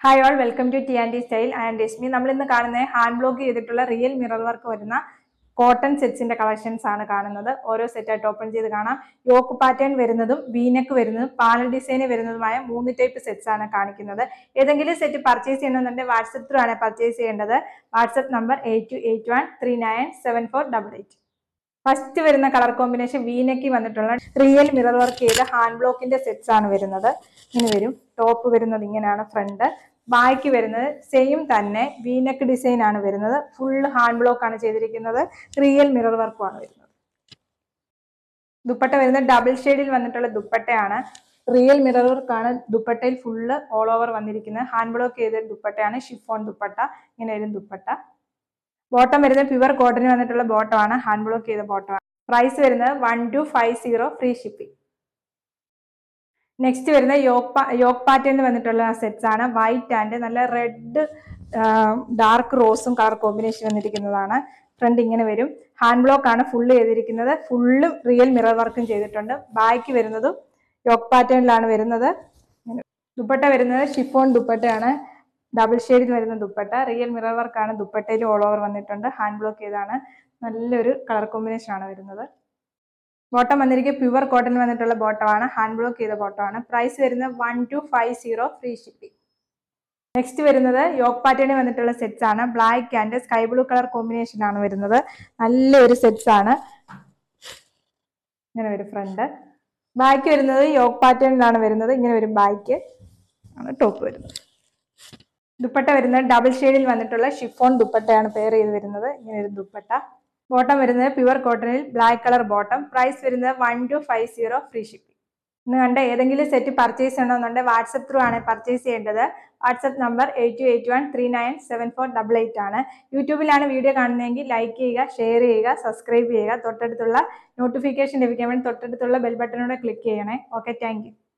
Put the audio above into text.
hi all welcome to T and style and Reshmi നമ്മൾ ഇന്ന് കാണുന്നത് ഹാൻഡ് ബ്ലോക്ക് ചെയ്തിട്ടുള്ള റിയൽ മിറർ വർക്ക് വരുന്ന കോട്ടൺ സെറ്റ്സിന്റെ കളക്ഷൻസ് ആണ് കാണുന്നത് ഓരോ സെറ്റായിട്ട് ഓപ്പൺ ചെയ്ത് കാണാം യോക്ക് പാറ്റേൺ വരുന്നതും വീനക്ക് വരുന്നതും പാനൽ ഡിസൈൻ വരുന്നതുമായ മൂന്ന് ടൈപ്പ് സെറ്റ്സ് ആണ് കാണിക്കുന്നത് ഏതെങ്കിലും സെറ്റ് പർച്ചേസ് ചെയ്യണമെന്നുണ്ടെങ്കിൽ വാട്സപ്പ് ത്രൂ ആണ് പർച്ചേസ് ചെയ്യേണ്ടത് WhatsApp number eight two eight one three nine seven four double eight first വരുന്ന കളർ കോമ്പിനേഷൻ വീനക്ക് വന്നിട്ടുള്ള റിയൽ മിറർ വർക്ക് ചെയ്ത ഹാൻഡ് ബ്ലോക്കിന്റെ സെറ്റ്സ് ആണ് വരുന്നത് ഇങ്ങനെ വരും ടോപ്പ് വരുന്നത് ഇങ്ങനെയാണ് ഫ്രണ്ട് ബാക്ക് വരുന്നത് സെയിം തന്നെ വീനക്ക് ഡിസൈൻ ആണ് വരുന്നത് ഫുൾ ഹാൻഡ് ബ്ലോക്ക് ആണ് ചെയ്തിരിക്കുന്നത് റിയൽ മിറർ വർക്കും ആണ് വരുന്നത് ദുപ്പട്ട വരുന്നത് ഡബിൾ ഷെയ്ഡിൽ വന്നിട്ടുള്ള ദുപ്പട്ടയാണ് റിയൽ മിറർ വർക്ക് ആണ് ദുപ്പട്ടയിൽ ഫുള്ള് ഓൾ ഓവർ വന്നിരിക്കുന്നത് ഹാൻഡ് ബ്ലോക്ക് ചെയ്ത ദുപ്പട്ടയാണ് ഷിഫോൺ ദുപ്പട്ട ഇങ്ങനെ വരും ദുപ്പട്ട ബോട്ടം വരുന്നത് പ്യുവർ കോട്ടൺ വന്നിട്ടുള്ള ബോട്ടമാണ് ഹാൻഡ് ബ്ലോക്ക് ചെയ്ത ബോട്ടമാണ് പ്രൈസ് വരുന്നത് one two five zero free shipping next വരുന്ന യോക്ക് യോക്ക് പാറ്റേണിൽ വന്നിട്ടുള്ള സെറ്റ്സ് ആണ് വൈറ്റ് ആൻഡ് നല്ല റെഡ് ഡാർക്ക് റോസും കളർ കോമ്പിനേഷൻ വന്നിരിക്കുന്നതാണ് ഫ്രണ്ട് ഇങ്ങനെ വരും ഹാൻഡ് ബ്ലോക്ക് ആണ് ഫുള്ള് ചെയ്തിരിക്കുന്നത് ഫുള്ള് റിയൽ മിറർ വർക്കും ചെയ്തിട്ടുണ്ട് ബാക്ക് വരുന്നതും യോക്ക് പാറ്റേണിലാണ് വരുന്നത് ദുപ്പട്ട വരുന്നത് ഷിഫോൺ ദുപ്പട്ടയാണ് ഡബിൾ ഷെയ്ഡിൽ വരുന്ന ദുപ്പട്ട റിയൽ മിറർ വർക്കാണ് ദുപ്പട്ടയിൽ ഓൾ ഓവർ വന്നിട്ടുണ്ട് ഹാൻഡ് ബ്ലോക്ക് ചെയ്താണ് നല്ലൊരു കളർ കോമ്പിനേഷൻ ആണ് വരുന്നത് ബോട്ടം വന്നിരിക്കുക പ്യുവർ കോട്ടൺ വന്നിട്ടുള്ള ബോട്ടമാണ് ഹാൻഡ് ബ്ലോക്ക് ചെയ്ത ബോട്ടമാണ് പ്രൈസ് വരുന്നത് one two five zero free shipping next വരുന്നത് യോക്ക് പാറ്റേണിൽ വന്നിട്ടുള്ള സെറ്റ്സ് ആണ് black and sky blue colour combination ആണ് വരുന്നത് നല്ലൊരു സെറ്റ്സ് ആണ് ഇങ്ങനെ വരും ഫ്രണ്ട് ബാക്ക് വരുന്നത് യോക്ക് പാറ്റേണിലാണ് വരുന്നത് ഇങ്ങനെ വരും ബാക്ക് ആണ് ടോപ്പ് വരുന്നത് ദുപ്പട്ട വരുന്നത് ഡബിൾ ഷെയ്ഡിൽ വന്നിട്ടുള്ള ഷിഫോൺ ദുപ്പട്ടയാണ് പെയർ ചെയ്ത് വരുന്നത് ഇങ്ങനെ ഒരു ദുപ്പട്ട ബോട്ടം വരുന്നത് പ്യുവർ കോട്ടണിൽ ബ്ലാക്ക് കളർ ബോട്ടം പ്രൈസ് വരുന്നത് one two five zero free shipping ഇന്ന് കണ്ട ഏതെങ്കിലും സെറ്റ് പർച്ചേസ് ചെയ്യണമെന്നുണ്ടെങ്കിൽ വാട്സപ്പ് ത്രൂ ആണ് പർച്ചേസ് ചെയ്യേണ്ടത് WhatsApp number eight two eight one three nine seven four double eight ആണ് യൂട്യൂബിലാണ് വീഡിയോ കാണുന്നതെങ്കിൽ ലൈക്ക് ചെയ്യുക ഷെയർ ചെയ്യുക സബ്സ്ക്രൈബ് ചെയ്യുക തൊട്ടടുത്തുള്ള നോട്ടിഫിക്കേഷൻ ലഭിക്കാൻ വേണ്ടി തൊട്ടടുത്തുള്ള ബെൽ ബട്ടണോടെ ക്ലിക്ക് ചെയ്യണേ ഓക്കെ താങ്ക്